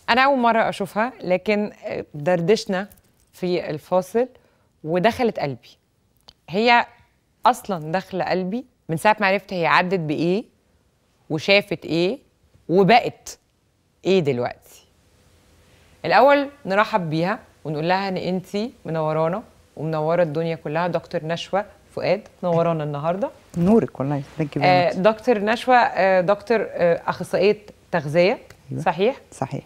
انا اول مره اشوفها لكن دردشنا في الفاصل ودخلت قلبي هي اصلا داخله قلبي من ساعه ما عرفت هي عدت بايه وشافت ايه وبقت ايه دلوقتي الاول نرحب بيها ونقول لها ان انت منورانا ومنوره الدنيا كلها دكتور نشوى فؤاد منورانا النهارده نورك والله ثانك آه دكتور نشوى آه دكتور آه اخصائيه تغذيه أيوة. صحيح صحيح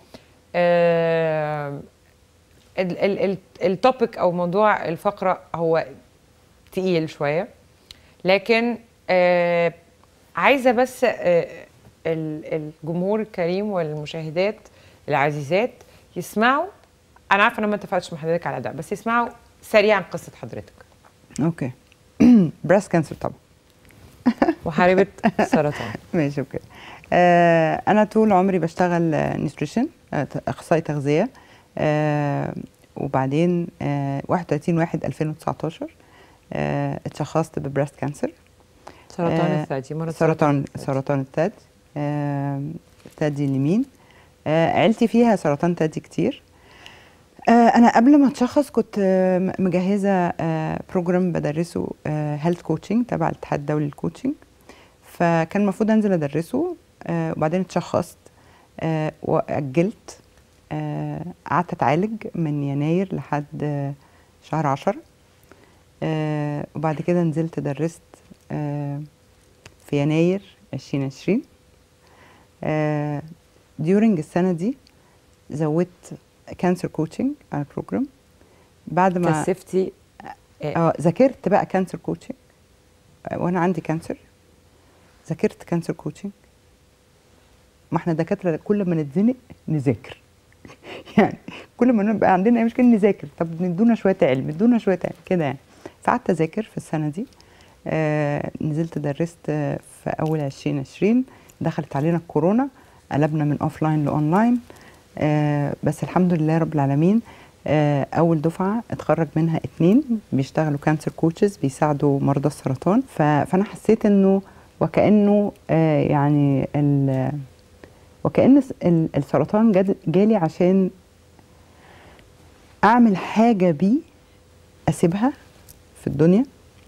آه ال- ال- ال- التوبيك او موضوع الفقره هو تقيل شويه لكن آه عايزه بس آه ال- الجمهور الكريم والمشاهدات العزيزات يسمعوا انا عارفه ان أنا ما اتفقتش مع حضرتك على ده بس يسمعوا سريعا قصه حضرتك اوكي بريست كانسر طبعا محاربه سرطان ماشي اوكي آه انا طول عمري بشتغل نيوتريشن اخصائي تغذيه آه وبعدين آه 31 1 2019 آه اتشخصت ببريست كانسر سرطان آه، الثدي مرض سرطان الثدي. سرطان الثدي آه، الثدي اليمين آه، عيلتي فيها سرطان ثدي كتير آه، انا قبل ما اتشخص كنت آه، م- مجهزه آه، بروجرام بدرسه هيلث كوتشنج تبع الاتحاد الدولي للكوتشنج فكان المفروض انزل ادرسه آه، وبعدين اتشخصت آه، واجلت آه، قعدت اتعالج من يناير لحد آه، شهر عشرة آه، وبعد كده نزلت درست آه، في يناير 2020 آه، during السنة دي زودت كانسر كوتشنج على البروجرام بعد ما كثفتي آه، اه ذاكرت بقى كانسر كوتشنج وانا عندي كانسر ذاكرت كانسر كوتشنج ما احنا دكاتره كل ما نتزنق نذاكر يعني كل ما نبقى عندنا اي مشكله نذاكر طب ندونا شويه علم ادونا شويه علم كده يعني فقعدت اذاكر في السنه دي آه نزلت درست آه، في اول 2020 دخلت علينا الكورونا قلبنا من اوف لاين لاونلاين آه بس الحمد لله رب العالمين آه اول دفعه اتخرج منها اتنين بيشتغلوا كانسر كوتشز بيساعدوا مرضى السرطان ف- فانا حسيت انه وكانه آه يعني ال- وكان الس- ال- السرطان جاد- جالي عشان اعمل حاجه بيه اسيبها في الدنيا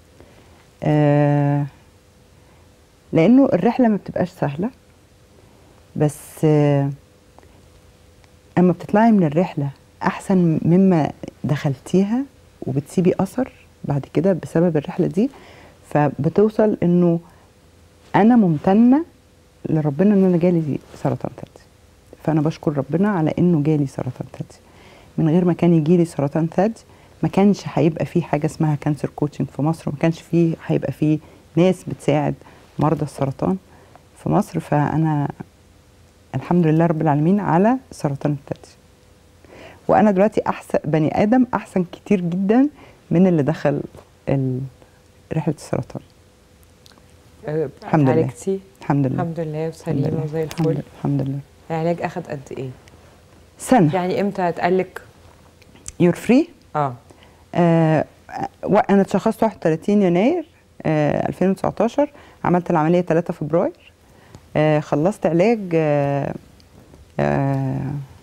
آه لانه الرحله ما بتبقاش سهله بس آه اما بتطلعي من الرحله احسن مما دخلتيها وبتسيبي اثر بعد كده بسبب الرحله دي فبتوصل انه انا ممتنه لربنا ان انا جالي سرطان ثدي فانا بشكر ربنا على انه جالي سرطان ثدي من غير ما كان يجيلي سرطان ثدي ما كانش هيبقى فيه حاجه اسمها كانسر كوتشنج في مصر وما كانش فيه هيبقى فيه ناس بتساعد مرضى السرطان في مصر فانا الحمد لله رب العالمين على سرطان الثدي وانا دلوقتي احسن بني ادم احسن كتير جدا من اللي دخل ال- رحله السرطان آه، الحمد لله. عالجتي الحمد لله الحمد لله الحمد وسليمه لله. وزي الحمد الفل لله الحمد لله العلاج اخد قد ايه؟ سنه يعني امتى اتقالك يور فري اه آه و- انا اتشخصت 31 يناير آه 2019 عملت العمليه 3 فبراير آه خلصت علاج آه آه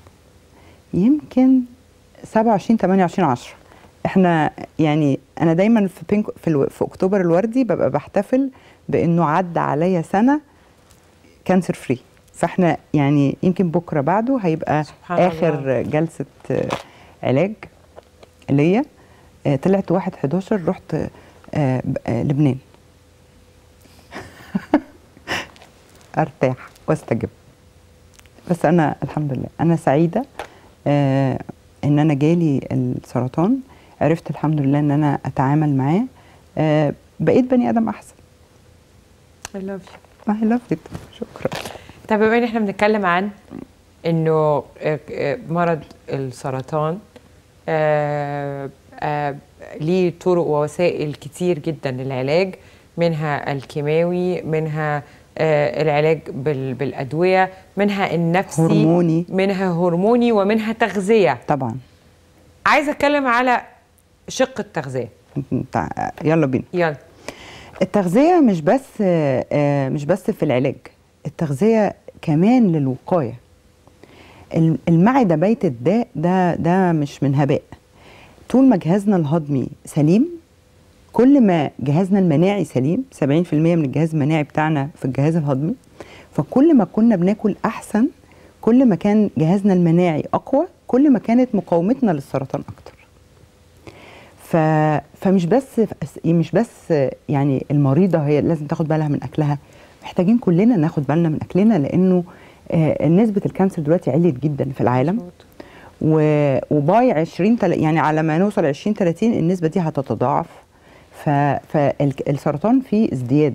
يمكن 27 28 10 احنا يعني انا دايما في بينك في, الو في اكتوبر الوردي ببقى بحتفل بانه عدى عليا سنه كانسر فري فاحنا يعني يمكن بكره بعده هيبقى سبحان اخر الله. جلسه آه، علاج ليا آه، طلعت واحد 11 رحت آه، ب- آه، لبنان ارتاح واستجب بس انا الحمد لله انا سعيده آه، ان انا جالي السرطان عرفت الحمد لله ان انا اتعامل معاه آه، بقيت بني ادم احسن I love you. I love it شكرا طب بما ان احنا بنتكلم عن انه آه، آه، مرض السرطان آه، آه، ليه طرق ووسائل كتير جدا للعلاج منها الكيماوي منها آه، العلاج بال- بالادويه منها النفسي هرموني. منها هرموني ومنها تغذيه طبعا عايزه اتكلم على شق التغذيه تع- يلا بينا يلا التغذية مش بس آه، مش بس في العلاج التغذية كمان للوقاية الم- المعده بيت الداء ده ده مش من هباء طول ما جهازنا الهضمي سليم كل ما جهازنا المناعي سليم 70% من الجهاز المناعي بتاعنا في الجهاز الهضمي فكل ما كنا بناكل احسن كل ما كان جهازنا المناعي اقوى كل ما كانت مقاومتنا للسرطان اكتر ف... فمش بس مش بس يعني المريضه هي لازم تاخد بالها من اكلها محتاجين كلنا ناخد بالنا من اكلنا لانه آه، نسبه الكانسر دلوقتي عليت جدا في العالم و- وباي 20 تل- يعني على ما نوصل 20 30 النسبه دي هتتضاعف فالسرطان فيه ازدياد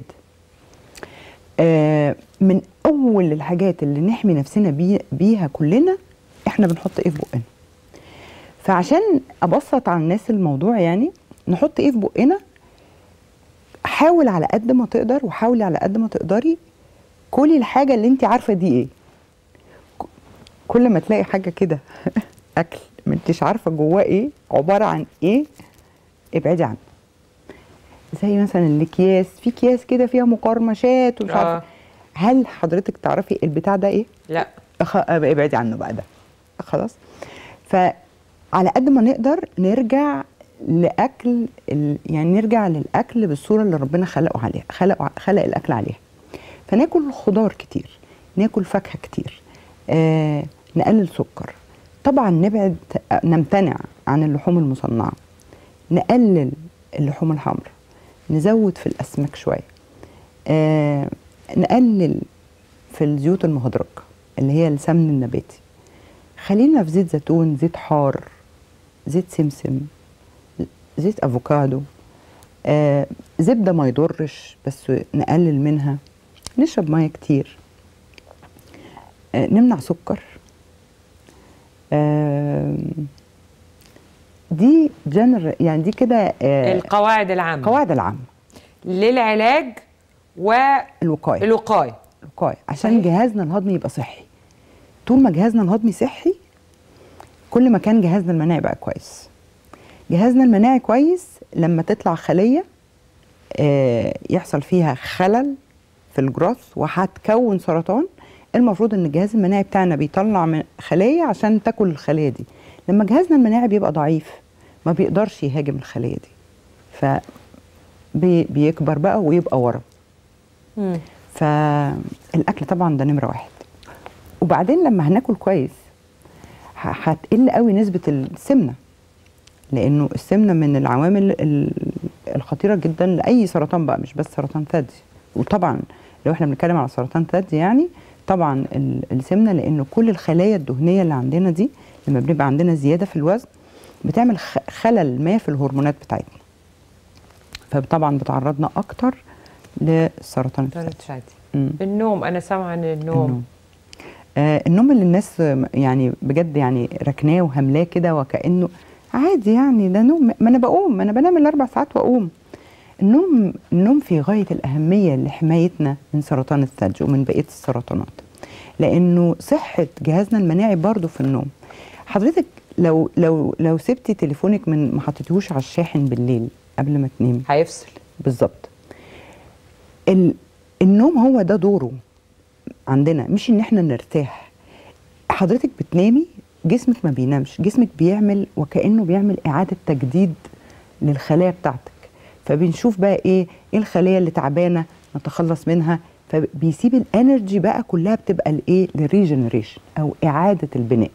آه، من اول الحاجات اللي نحمي نفسنا بي بيها كلنا احنا بنحط ايه في بقنا فعشان ابسط على الناس الموضوع يعني نحط ايه في بقنا حاول على قد ما تقدر وحاولي على قد ما تقدري كلي الحاجه اللي انت عارفه دي ايه ك- كل ما تلاقي حاجه كده اكل ما انتش عارفه جواه ايه عباره عن ايه ابعدي عنه زي مثلا الاكياس في اكياس كده فيها مقرمشات ومش آه. عارفه هل حضرتك تعرفي البتاع ده ايه لا أخ... ابعدي عنه بقى ده خلاص فعلى قد ما نقدر نرجع لاكل ال... يعني نرجع للاكل بالصوره اللي ربنا خلقه عليها خلق خلق الاكل عليها فناكل خضار كتير ناكل فاكهه كتير آه... نقلل سكر طبعا نبعد نمتنع عن اللحوم المصنعه نقلل اللحوم الحمراء نزود في الاسماك شويه آه... نقلل في الزيوت المهدرجه اللي هي السمن النباتي خلينا في زيت زيتون زيت حار زيت سمسم زيت افوكادو آه زبده ما يضرش بس نقلل منها نشرب ميه كتير آه نمنع سكر آه دي جنر يعني دي كده آه القواعد العامه القواعد العامه للعلاج الوقايه والوقايه الوقايه عشان صحيح. جهازنا الهضمي يبقى صحي طول ما جهازنا الهضمي صحي كل ما كان جهازنا المناعي بقى كويس جهازنا المناعي كويس لما تطلع خليه آه، يحصل فيها خلل في الجروث وهتكون سرطان المفروض ان الجهاز المناعي بتاعنا بيطلع من خليه عشان تاكل الخليه دي لما جهازنا المناعي بيبقى ضعيف ما بيقدرش يهاجم الخليه دي ف بي- بيكبر بقى ويبقى ورم مم. فالاكل طبعا ده نمره واحد وبعدين لما هناكل كويس ه- هتقل قوي نسبه السمنه لانه السمنه من العوامل ال- الخطيره جدا لاي سرطان بقى مش بس سرطان ثدي وطبعا لو احنا بنتكلم على سرطان ثدي يعني طبعا ال- السمنه لانه كل الخلايا الدهنيه اللي عندنا دي لما بنبقى عندنا زياده في الوزن بتعمل خ- خلل ما في الهرمونات بتاعتنا فطبعا بتعرضنا اكتر للسرطان الثدي طارت شادي مم. النوم انا سامعه عن النوم النوم. آه النوم اللي الناس آه، يعني بجد يعني ركناه وهملاه كده وكانه عادي يعني ده نوم ما انا بقوم ما انا بنام الاربع ساعات واقوم النوم النوم في غايه الاهميه لحمايتنا من سرطان الثلج ومن بقيه السرطانات لانه صحه جهازنا المناعي برضو في النوم حضرتك لو لو لو سبتي تليفونك من ما حطيتيهوش على الشاحن بالليل قبل ما تنامي هيفصل بالظبط ال- النوم هو ده دوره عندنا مش ان احنا نرتاح حضرتك بتنامي جسمك ما بينامش جسمك بيعمل وكانه بيعمل اعاده تجديد للخلايا بتاعتك فبنشوف بقى ايه ايه الخليه اللي تعبانه نتخلص منها فبيسيب الانرجي بقى كلها بتبقى لايه للريجنريشن او اعاده البناء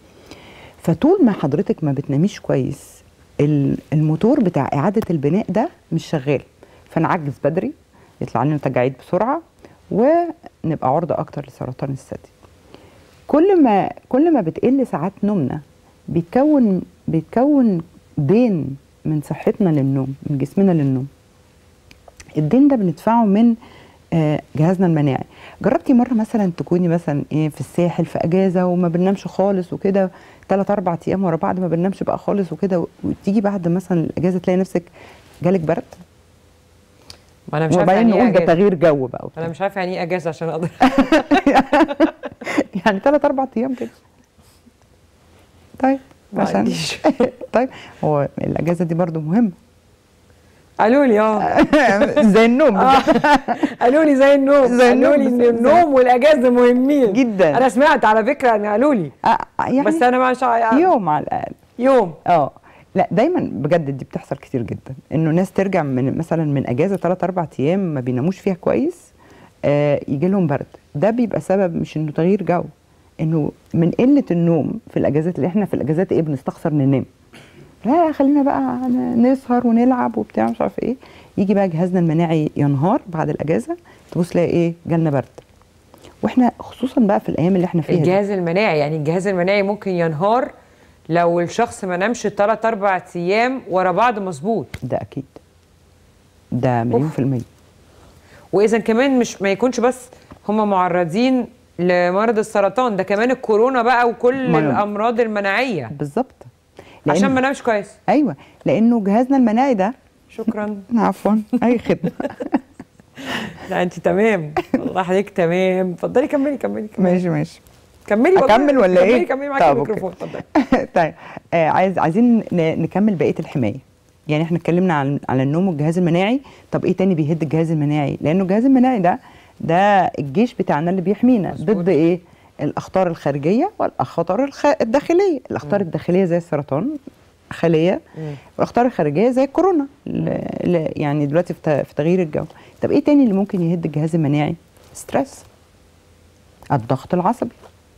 فطول ما حضرتك ما بتناميش كويس ال- الموتور بتاع اعاده البناء ده مش شغال فنعجز بدري يطلع لنا تجاعيد بسرعه ونبقى عرضه اكتر لسرطان الثدي كل ما كل ما بتقل ساعات نومنا بيتكون بيتكون دين من صحتنا للنوم من جسمنا للنوم الدين ده بندفعه من آه، جهازنا المناعي جربتي مره مثلا تكوني مثلا ايه في الساحل في اجازه وما بننامش خالص وكده ثلاث اربع ايام ورا بعض ما بننامش بقى خالص وكده وتيجي بعد مثلا الاجازه تلاقي نفسك جالك برد ما انا مش عارفه وبعدين يعني ايه نقول ده اجازه تغيير جو بقى وبتاع. انا مش عارفه يعني ايه اجازه عشان اقدر يعني ثلاث اربع ايام كده طيب ما عشان عنديش. طيب هو الاجازه دي برضو مهمه قالوا لي اه زي النوم آه. قالوا لي زي النوم زي النوم قالوا لي ان بالظبط. النوم والاجازه مهمين جدا. انا سمعت على فكره ان قالوا لي آه، يعني بس انا مش ع- يوم على الاقل يوم اه لا دايما بجد دي بتحصل كتير جدا انه ناس ترجع من مثلا من اجازه 3 4 ايام ما بيناموش فيها كويس آه يجي لهم برد ده بيبقى سبب مش انه تغيير جو انه من قله النوم في الاجازات اللي احنا في الاجازات ايه بنستخسر ننام لا خلينا بقى ن- نسهر ونلعب وبتاع مش عارف ايه يجي بقى جهازنا المناعي ينهار بعد الاجازه تبص تلاقي ايه جالنا برد واحنا خصوصا بقى في الايام اللي احنا فيها دي. الجهاز المناعي يعني الجهاز المناعي ممكن ينهار لو الشخص ما نامش 3 4 ايام ورا بعض مظبوط ده اكيد ده مليون أوف. في المية واذا كمان مش ما يكونش بس هم معرضين لمرض السرطان ده كمان الكورونا بقى وكل مرض. الامراض المناعيه بالظبط عشان لأن- ما نامش كويس ايوه لانه جهازنا المناعي ده شكرا عفوا اي خدمه لا انت تمام والله حضرتك تمام اتفضلي كملي كملي كملي ماشي ماشي كملي والله. أكمل ولا كملي إيه؟ كملي معاكي طب أوكي. الميكروفون اتفضلي طيب آه عايز عايزين ن- نكمل بقيه الحمايه يعني احنا اتكلمنا عن على النوم والجهاز المناعي طب ايه تاني بيهد الجهاز المناعي لانه الجهاز المناعي ده ده الجيش بتاعنا اللي بيحمينا مظبوط. ضد ايه الاخطار الخارجيه والاخطار الخ... الداخليه الاخطار الداخليه زي السرطان خليه مم. والاخطار الخارجيه زي الكورونا ل... ل... يعني دلوقتي في, ت... في تغيير الجو طب ايه تاني اللي ممكن يهد الجهاز المناعي ستريس الضغط العصبي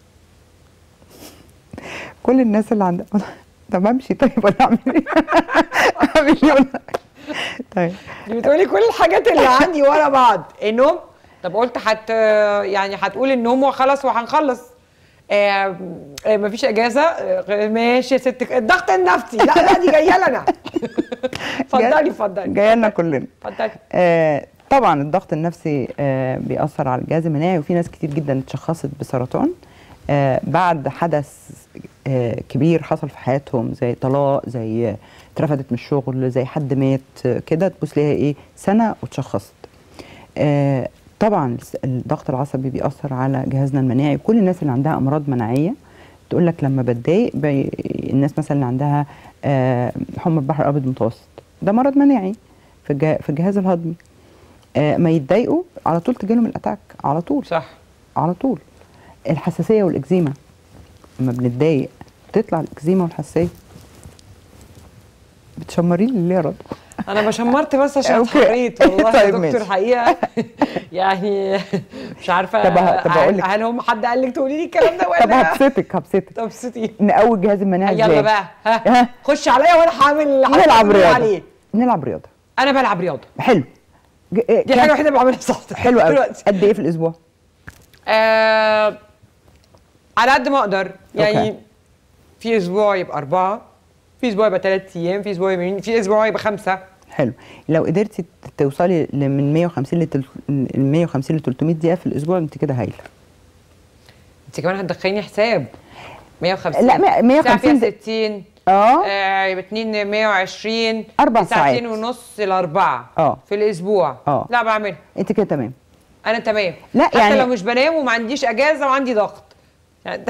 كل الناس اللي عندها طب امشي طيب ولا اعمل ايه؟ اعمل ايه ولا طيب دي بتقولي كل الحاجات اللي عندي ورا بعض النوم طب قلت حت يعني هتقول النوم وخلاص وهنخلص آه آه مفيش اجازه آه ماشي يا ست الضغط النفسي لا لا دي جايه لنا اتفضلي اتفضلي جايه لنا كلنا اتفضلي آه طبعا الضغط النفسي آه بيأثر على الجهاز المناعي وفي ناس كتير جدا اتشخصت بسرطان آه بعد حدث آه كبير حصل في حياتهم زي طلاق زي آه، اترفدت من الشغل زي حد مات آه، كده تبص ليها ايه سنه واتشخصت آه طبعا الس- الضغط العصبي بيأثر على جهازنا المناعي كل الناس اللي عندها امراض مناعيه تقول لك لما بتضايق بي... الناس مثلا اللي عندها آه حمى البحر الابيض المتوسط ده مرض مناعي في الجه... في الجهاز الهضمي آه ما يتضايقوا على طول تجيلهم الاتاك على طول صح على طول الحساسيه والاكزيما لما بنتضايق تطلع الاكزيما والحساسيه بتشمري لي ليه يا رضوى انا بشمرت بس عشان أوكي. اتحريت والله يا طيب دكتور ماشي. حقيقه يعني مش عارفه طب ه- طب هل- أقول لك. هل هم حد قال لك تقولي لي الكلام ده طب ولا هبسطك هبسطك طب ستي نقوي الجهاز المناعي يلا ازاي بقى ها ها. خش عليا وانا هعمل اللي نلعب هتعملي رياضه عليه نلعب رياضه انا بلعب رياضه حلو ج- إيه، دي كام- الحاجه الوحيده اللي بعملها صح حلو قوي دلوقتي قد ايه في الاسبوع آه على قد ما اقدر يعني أوكي. في اسبوع يبقى اربعه في اسبوع يبقى ثلاث ايام في اسبوع يبقى في اسبوع يبقى خمسه حلو لو قدرتي ت- توصلي ل- من 150 ل تل- من 150 ل 300 دقيقه في الاسبوع انت كده هايله انت كمان هتدخليني حساب 150 لا، مية- 150 ساعة فيها ده- 60 اه آه يبقى 2 120 أربع ساعتين ساعات. ونص لاربعه آه. في الاسبوع آه. لا بعملها انت كده تمام انا تمام لا، حتى يعني- لو مش بنام وما عنديش اجازه وعندي ضغط يعني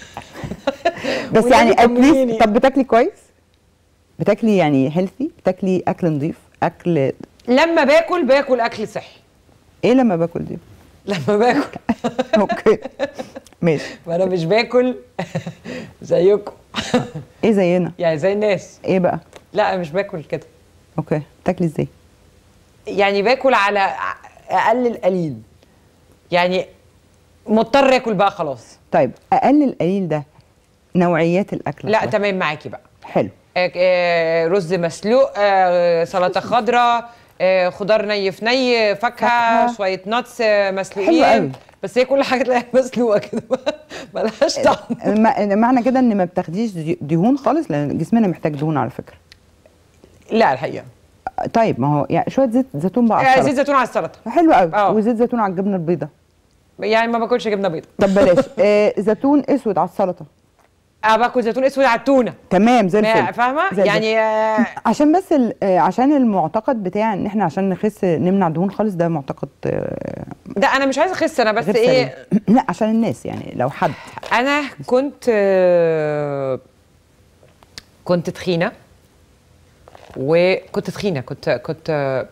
بس والنبي يعني طمنيني. اتليست طب بتاكلي كويس بتاكلي يعني هيلثي بتاكلي اكل نظيف اكل لما باكل باكل اكل صحي ايه لما باكل دي لما باكل اوكي ماشي ما انا مش باكل زيكم ايه زينا يعني زي الناس ايه بقى لا مش باكل كده اوكي بتاكلي ازاي يعني باكل على اقل القليل يعني مضطر اكل بقى خلاص طيب اقل القليل ده نوعيات الاكل لا أخبار. تمام معاكي بقى حلو آه، آه، رز مسلوق آه، سلطه خضراء آه، خضار ني في ني فاكهه فاكهة. شويه ناتس آه، حلو مسلوقين قوي. بس هي كل حاجه تلاقيها مسلوقه كده ملهاش طعم الم- معنى كده ان ما بتاخديش دي- دهون خالص لان جسمنا محتاج دهون على فكره لا الحقيقه طيب ما هو يعني شويه زيت زيتون بقى على آه، زيت السلطه زيتون على السلطه حلو قوي آه. وزيت زيتون على الجبنه البيضاء يعني ما باكلش جبنه بيضاء طب بلاش آه زيتون اسود على السلطه اه باكل زيتون اسود على التونه تمام زي ما- الفل فاهمه زي الفل. يعني آه، عشان بس ال- آه، عشان المعتقد بتاع ان احنا عشان نخس نمنع دهون خالص ده معتقد آه، ده انا مش عايزه اخس انا بس غير ايه سليم. لا عشان الناس يعني لو حد انا كنت آه، كنت تخينه وكنت تخينه كنت كنت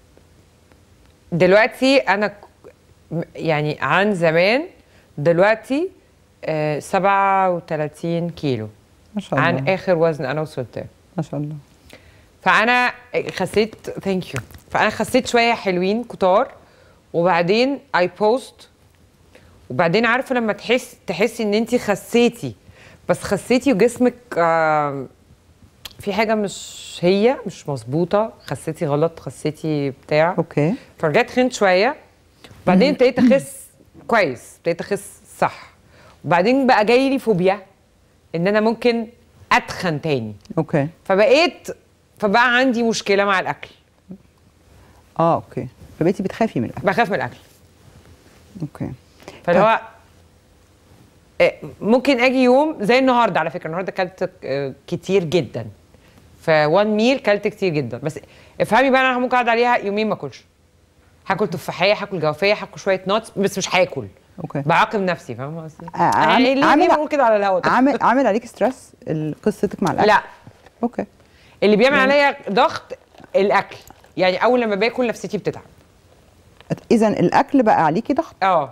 دلوقتي انا ك- م- يعني عن زمان دلوقتي آه، 37 كيلو ما شاء عن الله اخر وزن انا وصلت له. ما شاء الله فانا خسيت ثانك يو فانا خسيت شويه حلوين كتار وبعدين اي بوست وبعدين عارفه لما تحس تحسي ان انت خسيتي بس خسيتي وجسمك آه، في حاجه مش هي مش مظبوطه خسيتي غلط خسيتي بتاع اوكي فرجعت تخنت شويه وبعدين ابتديت اخس كويس ابتديت اخس صح وبعدين بقى جاي لي فوبيا ان انا ممكن اتخن تاني اوكي فبقيت فبقى عندي مشكله مع الاكل اه اوكي فبقيتي بتخافي من الاكل بخاف من الاكل اوكي فاللي هو آه، ممكن اجي يوم زي النهارده على فكره النهارده اكلت آه، كتير جدا فوان ميل كلت كتير جدا بس افهمي بقى انا ممكن اقعد عليها يومين ما اكلش هاكل تفاحيه هاكل جوافيه هاكل شويه نوتس بس مش هاكل اوكي بعاقب نفسي فاهمه قصدي؟ آه، عامل- يعني ليه عامل- ليه بقول كده على الهوا طب؟ عامل عامل عليك ستريس ال- قصتك مع الاكل لا اوكي اللي بيعمل عليا ضغط الاكل يعني اول لما باكل نفسيتي بتتعب اذا الاكل بقى عليكي ضغط اه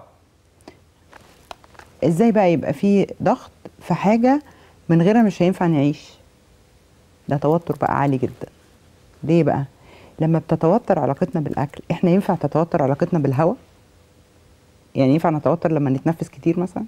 ازاي بقى يبقى في ضغط في حاجه من غيرها مش هينفع نعيش ده توتر بقى عالي جدا ليه بقى لما بتتوتر علاقتنا بالاكل احنا ينفع تتوتر علاقتنا بالهواء يعني ينفع نتوتر لما نتنفس كتير مثلا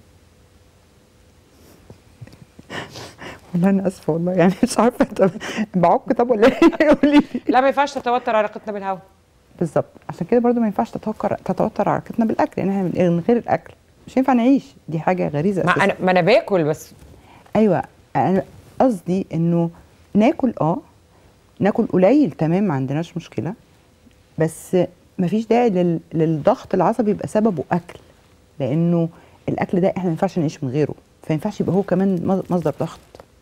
والله انا اسفه والله يعني مش عارفه طب بعك طب ولا ايه قولي لي لا ما ينفعش تتوتر علاقتنا بالهواء بالظبط عشان كده برضو ما ينفعش تتوتر تتوتر علاقتنا بالاكل لان احنا من من غير الاكل مش هينفع نعيش دي حاجه غريزه ما أساساً. انا ما انا باكل بس ايوه انا قصدي انه ناكل اه ناكل قليل تمام ما عندناش مشكله بس مفيش داعي لل... للضغط العصبي يبقى سببه اكل لانه الاكل ده احنا ما ينفعش نعيش من غيره فما ينفعش يبقى هو كمان مص- مصدر ضغط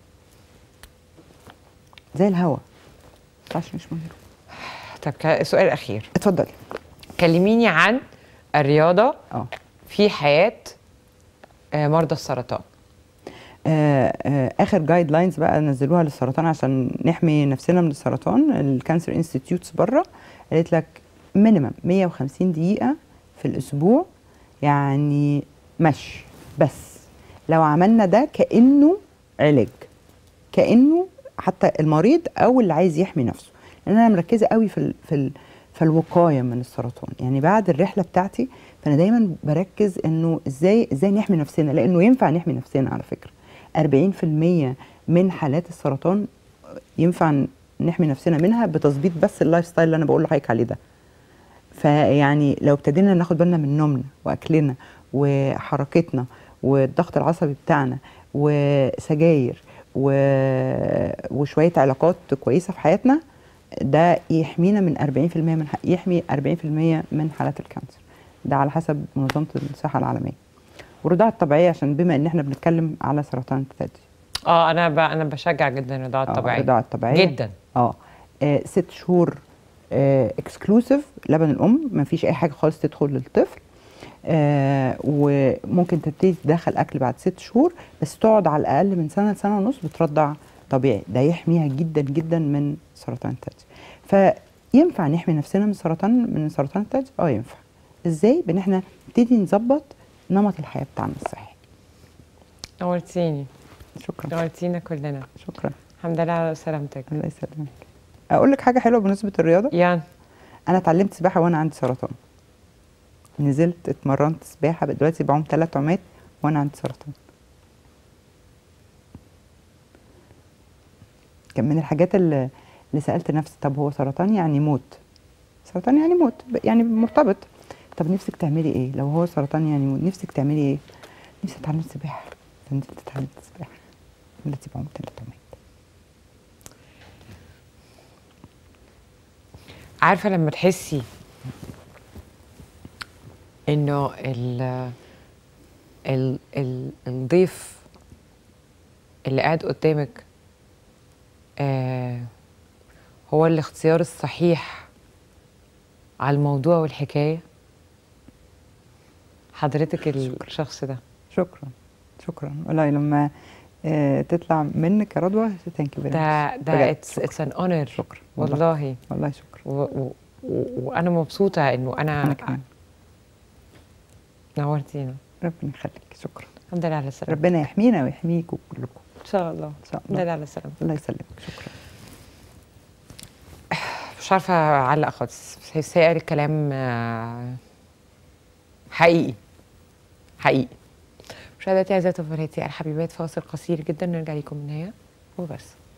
زي الهواء ما ينفعش نعيش من غيره طب ك- سؤال اخير اتفضلي كلميني عن الرياضه اه في حياه آه، مرضى السرطان آه، آه، اخر جايد لاينز بقى نزلوها للسرطان عشان نحمي نفسنا من السرطان الكانسر انستيتيوتس بره قالت لك مينيمم 150 دقيقه في الاسبوع يعني مشي بس لو عملنا ده كانه علاج كانه حتى المريض او اللي عايز يحمي نفسه لان انا مركزه قوي في ال في ال في الوقايه من السرطان يعني بعد الرحله بتاعتي فانا دايما بركز انه ازاي ازاي نحمي نفسنا لانه ينفع نحمي نفسنا على فكره 40% من حالات السرطان ينفع نحمي نفسنا منها بتظبيط بس اللايف ستايل اللي انا بقول لحضرتك عليه ده فيعني لو ابتدينا ناخد بالنا من نومنا واكلنا وحركتنا والضغط العصبي بتاعنا وسجاير و... وشويه علاقات كويسه في حياتنا ده يحمينا من 40% من ح... يحمي 40% من حالات الكانسر ده على حسب منظمه الصحه العالميه والرضاعه الطبيعيه عشان بما ان احنا بنتكلم على سرطان الثدي اه انا ب... انا بشجع جدا الرضاعه آه، الطبيعيه الرضاعه الطبيعيه جدا اه آه، ست شهور اكسكلوسيف لبن الام ما فيش اي حاجه خالص تدخل للطفل آه وممكن تبتدي تدخل اكل بعد ست شهور بس تقعد على الاقل من سنه لسنه ونص بترضع طبيعي ده يحميها جدا جدا من سرطان الثدي فينفع نحمي نفسنا من سرطان من سرطان الثدي اه ينفع ازاي بان احنا نبتدي نظبط نمط الحياه بتاعنا الصحي نورتيني شكرا نورتينا كلنا شكرا الحمد لله على سلامتك الله يسلمك اقول لك حاجه حلوه بمناسبه الرياضه يان انا اتعلمت سباحه وانا عندي سرطان نزلت اتمرنت سباحه دلوقتي بعوم ثلاث عمات وانا عندي سرطان كان من الحاجات اللي, اللي سالت نفسي طب هو سرطان يعني موت سرطان يعني موت ب- يعني مرتبط طب نفسك تعملي ايه لو هو سرطان يعني موت نفسك تعملي ايه نفسي اتعلم سباحه فنزلت اتعلمت سباحه دلوقتي بعوم ثلاث عمات عارفه لما تحسي انه ال ال ال الضيف اللي قاعد قدامك آه هو الاختيار الصحيح على الموضوع والحكايه حضرتك الشخص ده شكرا شكرا والله لما آه تطلع منك يا رضوى ثانك يو ده ده بجد، اتس اتس ان اونر شكرا والله والله والله شكرا و و و وانا مبسوطه انه انا انا كمان نورتينا ربنا يخليك شكرا الحمد لله على السلامه ربنا يحمينا ويحميكم كلكم ان شاء الله ان شاء الحمد الله لله على السلامه الله يسلمك شكرا مش عارفه اعلق خالص بس هي سائر الكلام آه، حقيقي حقيقي مشاهداتي اعزائي وفراتي الحبيبات فاصل قصير جدا نرجع لكم من هنا وبس